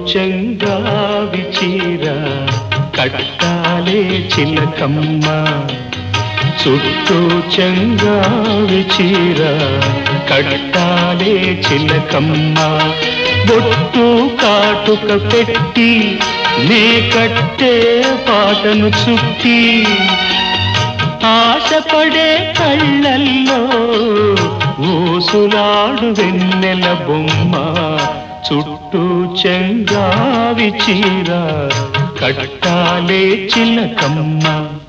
చెంగావి చీర కట్టాలే చిలకమ్మ చుట్టూ చెంగావి చీర కట్టాలే చిలకమ్మ బొట్టు కాటుక పెట్టి నే కట్టే పాటను చుట్టి ఆశపడే కళ్ళల్లో ఊసులాడు వెన్నెల బొమ్మ చుట్టూ చెంగావి చీర కట్టాలే చిలకమ్మ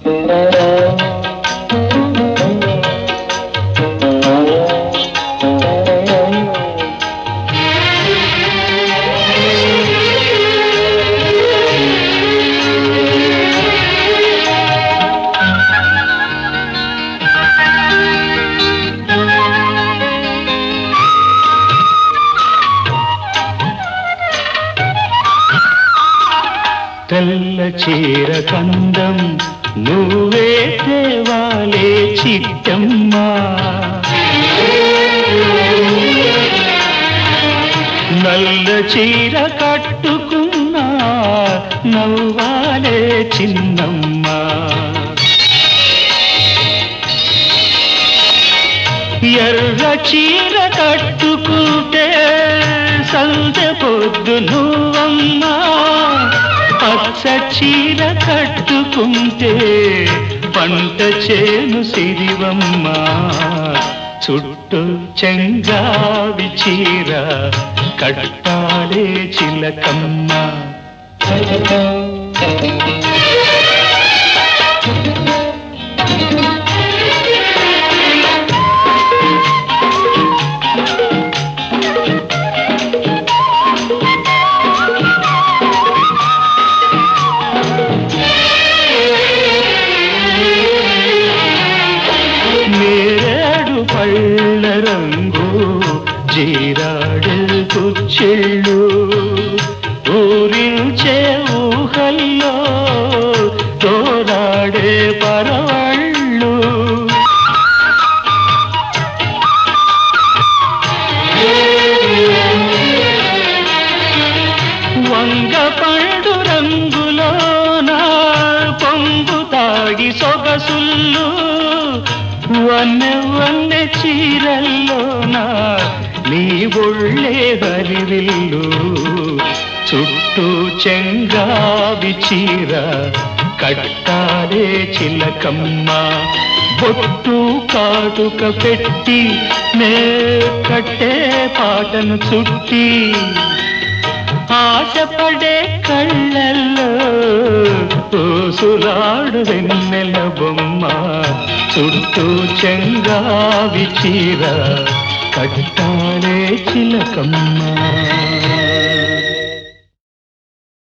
తెల్ల చీర కందం నువ్వే తేవాలే చిట్టమ్మా నల్ల చీర కట్టుకున్నా నవ్వాలే చిన్నమ్మా ఎర్ర చీర కట్టుకుంటే సందె పొద్దు నువ్వమ్మా పచ్చ చీర కట్టుకుంటే పంట చేను సిరివమ్మా చుట్టూ చెంగావి చీర కట్టాలే చిలకమ్మ నేరేడు పళ్ళ రంగు జీరాడు కుచ్చెళ్ళు ఊరించే ఊహల్లో తోరాడే పరవళ్ళు వంగ పండు రంగులోన పొంగు తాగి సొగసుల్లు వన్నె వన్నె చీరల్లోన నీ ఒళ్ళే హరివిల్లు చుట్టూ చెంగావి చీర కట్టాలే చిలకమ్మ బొట్టు కాటుక పెట్టి నే కట్టే పాటను చుట్టి ఆశపడే కళ్ళల్లో ఊసులాడు వెన్నెల బొమ్మ చుట్టూ చెంగావి చీర కట్టాలే చిలకమ్మ